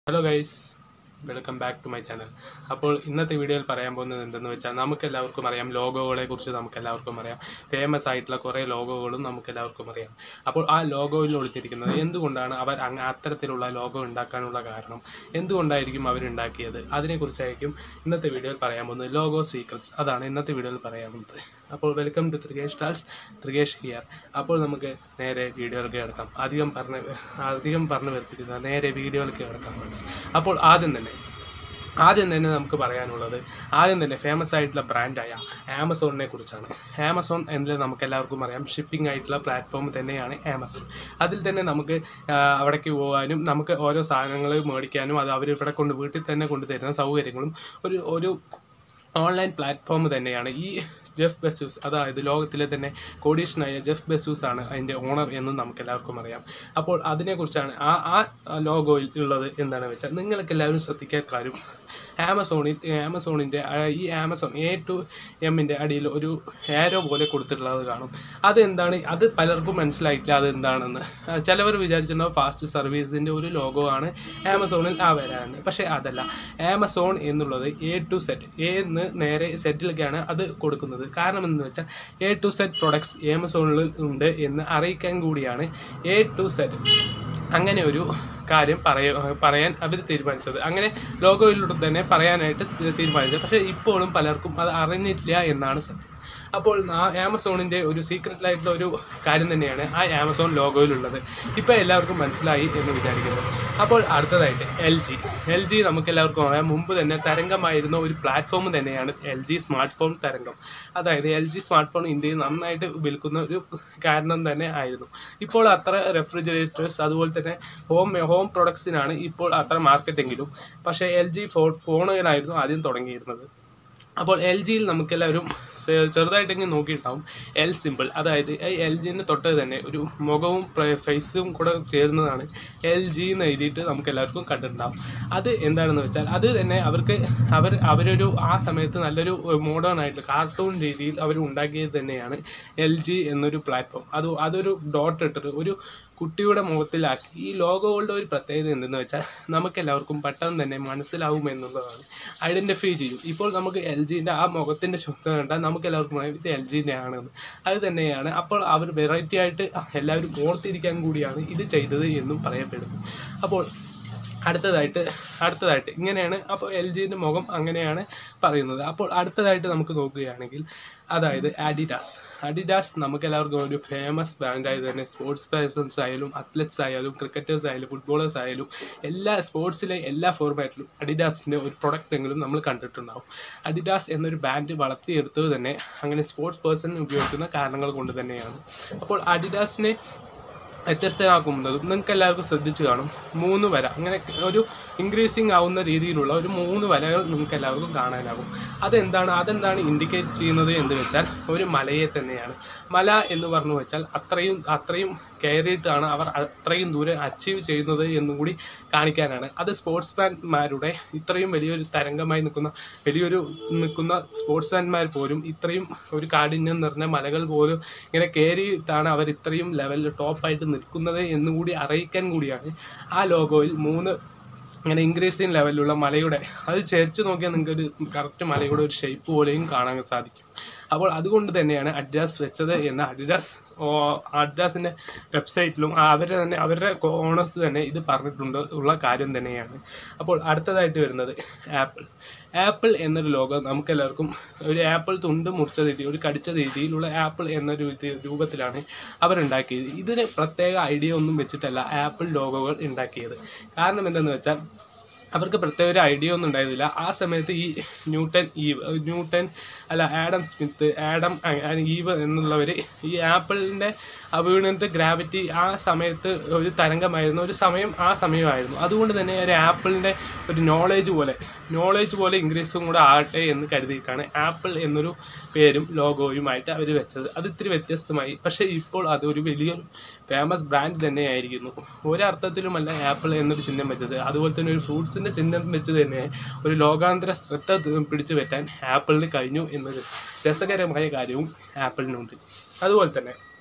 Hello guys welcome back to my channel അപ്പോൾ ഇന്നത്തെ വീഡിയോയിൽ പറയാൻ പോകുന്നത് എന്തെന്ന് വെച്ചാൽ നമുക്ക് എല്ലാവർക്കും അറിയാം ലോഗോകളെ കുറിച്ച് നമുക്ക് എല്ലാവർക്കും അറിയാം ഫേമസ് ആയിട്ടുള്ള കുറേ ലോഗോകളും നമുക്ക് എല്ലാവർക്കും അറിയാം അപ്പോൾ ആ ലോഗോയിൽ ഒളിച്ചിരിക്കുന്നത് എന്തുകൊണ്ടാണ് അവർ അങ്ങ് അത്തരത്തിലുള്ള ലോഗോ ഉണ്ടാക്കാനുള്ള കാരണം എന്തുകൊണ്ടായിരിക്കും അവരുണ്ടാക്കിയത് അതിനെക്കുറിച്ചായിരിക്കും ഇന്നത്തെ വീഡിയോയിൽ പറയാൻ പോകുന്നത് ലോഗോ സീക്രട്സ് അതാണ് ഇന്നത്തെ വീഡിയോയിൽ പറയാൻ പോകുന്നത് അപ്പോൾ welcome to Trikesh talks Trikesh here അപ്പോൾ നമുക്ക് നേരെ വീഡിയോയിലേക്ക് കിടക്കാം അധികം പറഞ്ഞ് അധികം പറഞ്ഞു വരുത്തിക്കുന്ന നേരെ വീഡിയോയിലേക്ക് കിടക്കാം friends. അപ്പോൾ ആദ്യം തന്നെ ആദ്യം തന്നെ നമുക്ക് പറയാനുള്ളത് ആദ്യം തന്നെ ഫേമസ് ആയിട്ടുള്ള ബ്രാൻഡായ ആമസോണിനെ കുറിച്ചാണ് ആമസോൺ എന്നത് നമുക്ക് എല്ലാവർക്കും അറിയാം ഷിപ്പിംഗ് ആയിട്ടുള്ള പ്ലാറ്റ്ഫോം തന്നെയാണ് ആമസോൺ അതിൽ തന്നെ നമുക്ക് ആ, അവിടേക്ക് പോകാനും നമുക്ക് ഓരോ സാധനങ്ങൾ മേടിക്കാനും അത് അവർ ഇവിടെ കൊണ്ട് വീട്ടിൽ തന്നെ കൊണ്ടുതരുന്ന സൗകര്യങ്ങളും ഒരു ഒരു ഓൺലൈൻ പ്ലാറ്റ്ഫോം തന്നെയാണ് ഈ ജെഫ് ബെസൂസ് അതായത് ലോകത്തിലെ തന്നെ കോടീഷനായ ജെഫ് ബെസൂസ് ആണ് അതിൻ്റെ ഓണർ എന്നും നമുക്ക് എല്ലാവർക്കും അറിയാം അപ്പോൾ അതിനെക്കുറിച്ചാണ് ആ ആ ലോഗോയിൽ ഉള്ളത് എന്താണെന്ന് വെച്ചാൽ നിങ്ങൾക്ക് എല്ലാവരും ശ്രദ്ധിക്കാൻ കാര്യം ആമസോണിൽ ആമസോണിൻ്റെ ഈ ആമസോൺ എ ടു എമ്മിൻ്റെ അടിയിൽ ഒരു ആരോ പോലെ കൊടുത്തിട്ടുള്ളത് കാണും അതെന്താണ് അത് പലർക്കും മനസ്സിലായിട്ടില്ല അതെന്താണെന്ന് ആ, ചിലവർ വിചാരിച്ചിട്ടുണ്ടാവും ഫാസ്റ്റ് സർവീസിൻ്റെ ഒരു ലോഗോ ആണ് ആമസോണിൽ ആ വരാന് പക്ഷേ അതല്ല ആമസോൺ എന്നുള്ളത് എ ടു സെറ്റ് എ എന്ന് നേരെ സെറ്റിലേക്കാണ് അത് കൊടുക്കുന്നത് കാരണം എന്ന് വെച്ചാൽ എ ടു സെറ്റ് പ്രൊഡക്ട്സ് ആമസോണിൽ ഉണ്ട് എന്ന് അറിയിക്കാൻ കൂടിയാണ് എ ടു സെറ്റ് അങ്ങനെ ഒരു കാര്യം പറയ പറയാൻ അവർ തീരുമാനിച്ചത് അങ്ങനെ ലോഗോയിലൂടെ തന്നെ പറയാനായിട്ട് തി- തീരുമാനിച്ചത് പക്ഷേ ഇപ്പോഴും പലർക്കും അത് അറിഞ്ഞിട്ടില്ല എന്നാണ് സത്യം അപ്പോൾ ആ ആമസോണിൻ്റെ ഒരു സീക്രറ്റിലായിട്ടുള്ള ഒരു കാര്യം തന്നെയാണ് ആ ആമസോൺ ലോഗോയിലുള്ളത് ഇപ്പോൾ എല്ലാവർക്കും മനസ്സിലായി എന്ന് വിചാരിക്കുന്നു അപ്പോൾ അടുത്തതായിട്ട് എൽ ജി എൽ ജി നമുക്ക് എല്ലാവർക്കും അറിയാം മുമ്പ് തന്നെ തരംഗമായിരുന്ന ഒരു പ്ലാറ്റ്ഫോം തന്നെയാണ് എൽ ജി സ്മാർട്ട് ഫോൺ തരംഗം അതായത് എൽ ജി സ്മാർട്ട് ഫോൺ ഇന്ത്യയിൽ നന്നായിട്ട് വിൽക്കുന്ന ഒരു കാരണം തന്നെ ആയിരുന്നു ഇപ്പോൾ അത്ര റെഫ്രിജറേറ്റേഴ്സ് അതുപോലെ തന്നെ ഹോം ഹോം പ്രൊഡക്ട്സിനാണ് ഇപ്പോൾ അത്ര മാർക്കറ്റെങ്കിലും പക്ഷേ എൽ ജി ഫോ ഫോണുകളായിരുന്നു ആദ്യം തുടങ്ങിയിരുന്നത് അപ്പോൾ എൽ ജിയിൽ നമുക്കെല്ലാവരും ചെ- ചെറുതായിട്ടെങ്കിലും നോക്കിയിട്ടുണ്ടാവും എൽ സിമ്പിൾ അതായത് ഈ എൽ ജിന് തൊട്ട് തന്നെ ഒരു മുഖവും ഫേസും കൂടെ ചേരുന്നതാണ് എൽ ജി എന്ന് എഴുതിയിട്ട് നമുക്ക് എല്ലാവർക്കും കണ്ടിട്ടുണ്ടാവും അത് എന്താണെന്ന് വെച്ചാൽ അത് തന്നെ അവർക്ക് അവർ അവരൊരു ആ സമയത്ത് നല്ലൊരു മോഡേൺ ആയിട്ട് കാർട്ടൂൺ രീതിയിൽ അവർ ഉണ്ടാക്കിയത് തന്നെയാണ് എൽ ജി എന്നൊരു പ്ലാറ്റ്ഫോം അത് അതൊരു ഡോട്ട് ഇട്ടിട്ട് ഒരു കുട്ടിയുടെ മുഖത്തിലാക്കി ഈ ലോഗോകളുടെ ഒരു പ്രത്യേകത എന്തെന്ന് വെച്ചാൽ നമുക്കെല്ലാവർക്കും പെട്ടെന്ന് തന്നെ മനസ്സിലാവും എന്നുള്ളതാണ് ഐഡൻറ്റിഫൈ ചെയ്യും ഇപ്പോൾ നമുക്ക് എൽ ജിൻ്റെ ആ മുഖത്തിൻ്റെ ശുദ്ധം കണ്ടാൽ നമുക്ക് എല്ലാവർക്കും അറിയാം ഇത് എൽ ജിൻ്റെ ആണെന്ന് അത് തന്നെയാണ് അപ്പോൾ അവർ വെറൈറ്റി ആയിട്ട് എല്ലാവരും ഓർത്തിരിക്കാൻ കൂടിയാണ് ഇത് ചെയ്തത് എന്നും പറയപ്പെടുന്നു അപ്പോൾ അടുത്തതായിട്ട് അടുത്തതായിട്ട് ഇങ്ങനെയാണ് അപ്പോൾ എൽ ജിൻ്റെ മുഖം അങ്ങനെയാണ് പറയുന്നത് അപ്പോൾ അടുത്തതായിട്ട് നമുക്ക് നോക്കുകയാണെങ്കിൽ അതായത് അഡിഡാസ് അഡിഡാസ് നമുക്ക് എല്ലാവർക്കും ഒരു ഫേമസ് ബ്രാൻഡായത് തന്നെ സ്പോർട്സ് പേഴ്സൺസ് ആയാലും അത്ലറ്റ്സ് ആയാലും ക്രിക്കറ്റേഴ്സ് ആയാലും ഫുട്ബോളേഴ്സ് ആയാലും എല്ലാ സ്പോർട്സിലെ എല്ലാ ഫോർമാറ്റിലും അഡിഡാസിൻ്റെ ഒരു പ്രൊഡക്റ്റ് എങ്കിലും നമ്മൾ കണ്ടിട്ടുണ്ടാവും അഡിഡാസ് എന്നൊരു ബ്രാൻഡ് വളർത്തിയെടുത്തത് തന്നെ അങ്ങനെ സ്പോർട്സ് പേഴ്സൺ ഉപയോഗിക്കുന്ന കാരണങ്ങൾ കൊണ്ട് തന്നെയാണ് അപ്പോൾ അഡിഡാസിനെ വ്യത്യസ്തമാക്കുന്നതും നിങ്ങൾക്ക് എല്ലാവർക്കും ശ്രദ്ധിച്ചു കാണും മൂന്ന് വര അങ്ങനെ ഒരു ഇൻക്രീസിങ് ആവുന്ന രീതിയിലുള്ള ഒരു മൂന്ന് വരകൾ നിങ്ങൾക്ക് എല്ലാവർക്കും കാണാനാകും അതെന്താണ് അതെന്താണ് ഇൻഡിക്കേറ്റ് ചെയ്യുന്നത് എന്ന് വെച്ചാൽ ഒരു മലയെ തന്നെയാണ് മല എന്ന് പറഞ്ഞു വെച്ചാൽ അത്രയും അത്രയും കയറിയിട്ടാണ് അവർ അത്രയും ദൂരം അച്ചീവ് ചെയ്യുന്നത് എന്നും കൂടി കാണിക്കാനാണ് അത് സ്പോർട്സ്മാൻമാരുടെ ഇത്രയും വലിയൊരു തരംഗമായി നിൽക്കുന്ന വലിയൊരു നിൽക്കുന്ന സ്പോർട്സ്മാൻമാർ പോലും ഇത്രയും ഒരു കാഠിന്യം നിറഞ്ഞ മലകൾ പോലും ഇങ്ങനെ കയറിയിട്ടാണ് അവർ ഇത്രയും ലെവലിൽ ടോപ്പായിട്ട് നിൽക്കുന്നത് എന്നുകൂടി അറിയിക്കാൻ കൂടിയാണ് ആ ലോഗോയിൽ മൂന്ന് ഇങ്ങനെ ഇൻക്രീസിങ് ലെവലിലുള്ള മലയുടെ അത് ചേർച്ച് നോക്കിയാൽ നിങ്ങൾക്ക് ഒരു കറക്റ്റ് മലയുടെ ഒരു ഷേപ്പ് പോലെയും കാണാൻ സാധിക്കും അപ്പോൾ അതുകൊണ്ട് തന്നെയാണ് അഡിഡാസ് വെച്ചത് എന്ന് അഡിഡാസ് അഡിഡാസിൻ്റെ വെബ്സൈറ്റിലും അവരുടെ തന്നെ അവരുടെ ഓണേഴ്സ് തന്നെ ഇത് പറഞ്ഞിട്ടുണ്ട് ഉള്ള കാര്യം തന്നെയാണ് അപ്പോൾ അടുത്തതായിട്ട് വരുന്നത് ആപ്പിൾ ആപ്പിൾ എന്നൊരു ലോഗോ നമുക്കെല്ലാവർക്കും ഒരു ആപ്പിൾ തുണ്ട് മുറിച്ച രീതി ഒരു കടിച്ച രീതിയിലുള്ള ആപ്പിൾ എന്നൊരു ഇത് രൂപത്തിലാണ് അവരുണ്ടാക്കിയത് ഇതിന് പ്രത്യേക ഐഡിയ ഒന്നും വെച്ചിട്ടല്ല ആപ്പിൾ ലോഗോകൾ ഉണ്ടാക്കിയത് കാരണം എന്തെന്ന് വെച്ചാൽ അവർക്ക് പ്രത്യേക ഒരു ഐഡിയ ഒന്നും ഉണ്ടായിരുന്നില്ല ആ സമയത്ത് ഈ ന്യൂട്ടൻ ഈവ് ന്യൂട്ടൻ അല്ല ആഡം സ്മിത്ത് ആഡം അ- അ- ഈവ് എന്നുള്ളവർ ഈ ആപ്പിളിൻ്റെ വീണിട്ട് ഗ്രാവിറ്റി ആ സമയത്ത് ഒരു തരംഗമായിരുന്നു ഒരു സമയം ആ സമയമായിരുന്നു അതുകൊണ്ട് തന്നെ ഒരു ആപ്പിളിൻ്റെ ഒരു നോളേജ് പോലെ നോളേജ് പോലെ ഇൻക്രീസും കൂടെ ആകട്ടെ എന്ന് കരുതിയിട്ടാണ് ആപ്പിൾ എന്നൊരു പേരും ലോഗോയുമായിട്ട് അവർ വെച്ചത് അത് ഇത്തിരി വ്യത്യസ്തമായി പക്ഷേ ഇപ്പോൾ അത് ഒരു വലിയൊരു ഫേമസ് ബ്രാൻഡ് തന്നെയായിരിക്കുന്നു ഒരർത്ഥത്തിലുമല്ല ആപ്പിൾ എന്നൊരു ചിഹ്നം വെച്ചത് അതുപോലെ തന്നെ ഒരു ഫ്രൂട്ട്സിൻ്റെ ചിഹ്നം വെച്ച് തന്നെ ഒരു ലോകാന്തര ശ്രദ്ധ ത- പിടിച്ചു പറ്റാൻ ആപ്പിളിന് കഴിഞ്ഞു എന്നൊരു രസകരമായ കാര്യവും ആപ്പിളിനുണ്ട് അതുപോലെ തന്നെ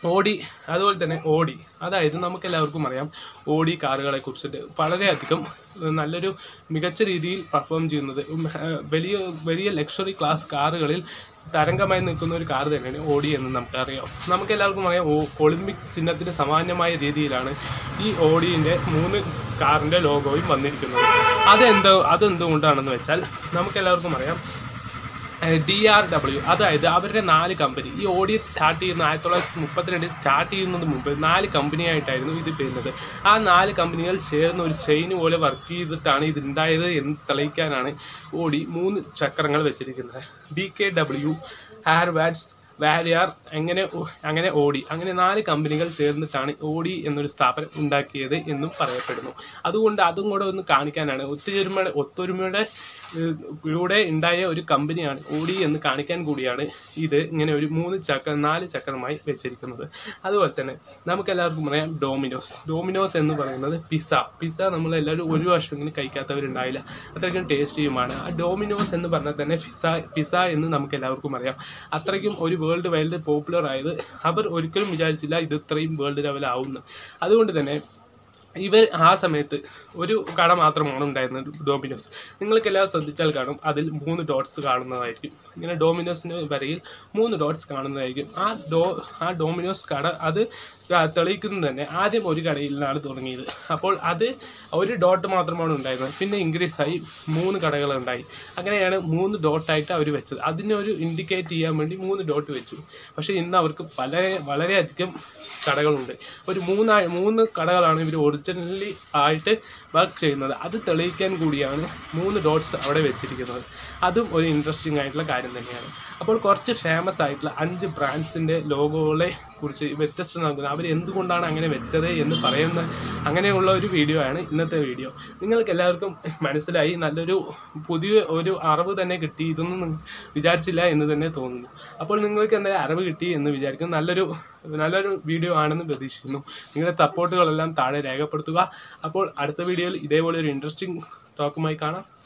ഓടി അതുപോലെ തന്നെ ഓടി അതായത് നമുക്ക് എല്ലാവർക്കും അറിയാം ഓടി കാറുകളെ കുറിച്ചിട്ട് വളരെയധികം ഏഹ്, നല്ലൊരു മികച്ച രീതിയിൽ പെർഫോം ചെയ്യുന്നത് ഉം, ഏഹ്, വലിയ വലിയ ലക്ഷറി ക്ലാസ് കാറുകളിൽ തരംഗമായി നിൽക്കുന്ന ഒരു കാർ തന്നെയാണ് ഓടി എന്ന് നമുക്കറിയാം നമുക്ക് എല്ലാവർക്കും അറിയാം ഓ- ഒളിമ്പിക് ചിഹ്നത്തിന് സമാനമായ രീതിയിലാണ് ഈ ഓടിൻ്റെ മൂന്ന് കാറിൻ്റെ ലോഗോയും വന്നിരിക്കുന്നത് അതെന്തോ അതെന്തുകൊണ്ടാണെന്ന് വെച്ചാൽ നമുക്ക് എല്ലാവർക്കും അറിയാം ഡി ആർ ഡബ്ല്യു അതായത് അവരുടെ നാല് കമ്പനി ഈ ഓഡി സ്റ്റാർട്ട് ചെയ്യുന്ന ആയിരത്തി തൊള്ളായിരത്തി മുപ്പത്തിരണ്ടിൽ സ്റ്റാർട്ട് ചെയ്യുന്നതിന് മുമ്പ് നാല് കമ്പനിയായിട്ടായിരുന്നു ഇത് വരുന്നത് ആ നാല് കമ്പനികൾ ചേർന്ന് ഒരു ചെയിൻ പോലെ വർക്ക് ചെയ്തിട്ടാണ് ഇത് ഉണ്ടായത് എന്ന് തെളിയിക്കാനാണ് ഓടി മൂന്ന് ചക്രങ്ങൾ വെച്ചിരിക്കുന്നത് ഡി കെ ഡബ്ല്യു ഹാർവാഡ്സ് വാരിയർ അങ്ങനെ ഒ- അങ്ങനെ ഓടി അങ്ങനെ നാല് കമ്പനികൾ ചേർന്നിട്ടാണ് ഓടി എന്നൊരു സ്ഥാപനം ഉണ്ടാക്കിയത് എന്നും പറയപ്പെടുന്നു അതുകൊണ്ട് അതും കൂടെ ഒന്ന് കാണിക്കാനാണ് ഒത്തുചേരുമയുടെ ഒത്തൊരുമയുടെ ഏഹ്, കൂടെ ഉണ്ടായ ഒരു കമ്പനിയാണ് ഓടി എന്ന് കാണിക്കാൻ കൂടിയാണ് ഇത് ഇങ്ങനെ ഒരു മൂന്ന് ചക്ര നാല് ചക്രമായി വെച്ചിരിക്കുന്നത് അതുപോലെ തന്നെ നമുക്ക് എല്ലാവർക്കും പറയാം ഡോമിനോസ് ഡോമിനോസ് എന്ന് പറയുന്നത് പിസ്സ പിസ്സ നമ്മൾ എല്ലാവരും ഒരു വർഷമെങ്കിലും കഴിക്കാത്തവരുണ്ടാവില്ല അത്രയ്ക്കും ടേസ്റ്റിയുമാണ് ആ ഡോമിനോസ് എന്ന് പറഞ്ഞാൽ തന്നെ പിസ്സ പിസ്സ എന്ന് നമുക്ക് എല്ലാവർക്കും അറിയാം അത്രയ്ക്കും ഒരു വേൾഡ് വൈൽഡ് പോപ്പുലർ ആയത് അവർ ഒരിക്കലും വിചാരിച്ചില്ല ഇത് ഇത്രയും വേൾഡ് ലെവൽ ആവുമെന്ന് അതുകൊണ്ട് തന്നെ ഇവർ ആ സമയത്ത് ഒരു കട മാത്രമാണ് ഉണ്ടായിരുന്നത് ഡോമിനോസ് നിങ്ങൾക്ക് എല്ലാം ശ്രദ്ധിച്ചാൽ കാണും അതിൽ മൂന്ന് ഡോട്ട്സ് കാണുന്നതായിരിക്കും ഇങ്ങനെ ഡോമിനോസിന് വരയിൽ മൂന്ന് ഡോട്ട്സ് കാണുന്നതായിരിക്കും ആ ഡോ ആ ഡോമിനോസ് കട അത് തെളിയിക്കുന്നത് തന്നെ ആദ്യം ഒരു കടയിൽ നിന്നാണ് തുടങ്ങിയത് അപ്പോൾ അത് ഒരു ഡോട്ട് മാത്രമാണ് ഉണ്ടായിരുന്നത് പിന്നെ ഇൻക്രീസ് ആയി മൂന്ന് കടകളുണ്ടായി അങ്ങനെയാണ് മൂന്ന് ഡോട്ടായിട്ട് അവർ വെച്ചത് അതിനൊരു ഇൻഡിക്കേറ്റ് ചെയ്യാൻ വേണ്ടി മൂന്ന് ഡോട്ട് വെച്ചു പക്ഷേ ഇന്ന് അവർക്ക് പല വളരെയധികം കടകളുണ്ട് ഒരു മൂന്നാ മൂന്ന് കടകളാണ് ഇവർ ഒറിജിനലി ആയിട്ട് വർക്ക് ചെയ്യുന്നത് അത് തെളിയിക്കാൻ കൂടിയാണ് മൂന്ന് ഡോട്ട്സ് അവിടെ വെച്ചിരിക്കുന്നത് അതും ഒരു ഇൻട്രസ്റ്റിംഗ് ആയിട്ടുള്ള കാര്യം തന്നെയാണ് അപ്പോൾ കുറച്ച് ഫേമസ് ആയിട്ടുള്ള അഞ്ച് ബ്രാൻഡ്സിൻ്റെ ലോഗോകളെ കുറിച്ച് വ്യത്യസ്തത നൽകുന്നത് അവർ എന്തുകൊണ്ടാണ് അങ്ങനെ വെച്ചത് എന്ന് പറയുന്ന അങ്ങനെയുള്ള ഒരു വീഡിയോ ആണ് ഇന്നത്തെ വീഡിയോ നിങ്ങൾക്ക് എല്ലാവർക്കും മനസ്സിലായി നല്ലൊരു പുതിയ ഒരു അറിവ് തന്നെ കിട്ടി ഇതൊന്നും നിങ്ങൾ വിചാരിച്ചില്ല എന്ന് തന്നെ തോന്നുന്നു അപ്പോൾ നിങ്ങൾക്ക് എന്തായാലും അറിവ് കിട്ടി എന്ന് വിചാരിക്കും നല്ലൊരു നല്ലൊരു വീഡിയോ ആണെന്ന് പ്രതീക്ഷിക്കുന്നു നിങ്ങളുടെ സപ്പോർട്ടുകളെല്ലാം താഴെ രേഖപ്പെടുത്തുക അപ്പോൾ അടുത്ത വീഡിയോയിൽ ഇതേപോലെ ഒരു ഇൻട്രസ്റ്റിംഗ് ടോക്കുമായി കാണാം